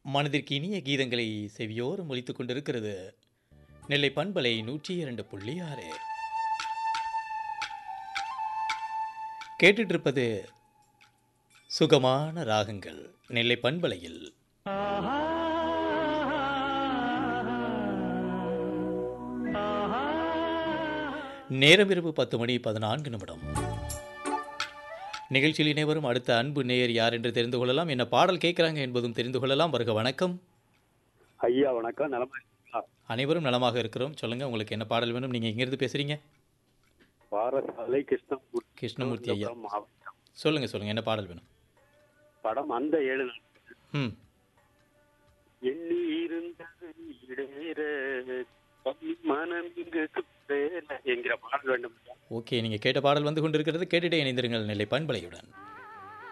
மனதிற்கு இனிய கீதங்களை செவியோரம் ஒலித்துக் கொண்டிருக்கிறது நெல்லை பண்பலை நூற்றி இரண்டு புள்ளி ஆறு கேட்டுட்டு இருப்பது சுகமான ராகங்கள் நெல்லை பண்பலையில் நேரம் இரவு பத்து மணி பதினான்கு நிமிடம் நிகழ்ச்சியில் இணைவரும் அடுத்த அன்பு நேயர் யார் என்று தெரிந்து கொள்ளலாம் என்ன பாடல் கேட்குறாங்க என்பதும் தெரிந்து கொள்ளலாம் வருக வணக்கம் ஐயா வணக்கம் நலமா இருக்கீங்களா அனைவரும் நலமாக இருக்கிறோம் சொல்லுங்க உங்களுக்கு என்ன பாடல் வேணும் நீங்க எங்கிருந்து பேசுறீங்க பாரசாலை கிருஷ்ணமூர்த்தி கிருஷ்ணமூர்த்தி ஐயா மாவட்டம் சொல்லுங்க சொல்லுங்க என்ன பாடல் வேணும் படம் அந்த ஏழு நாள் ம் எண்ணி இருந்தது இடேற பள்ளி மனம் இங்கு சுற்றேற என்கிற பாடல் வேண்டும் ஐயா. ஓகே நீங்க கேட்ட பாடல் வந்து கொண்டிருக்கிறது கேட்டுட்டே இணைந்திருங்கள் நெல்லை பண்பலையுடன்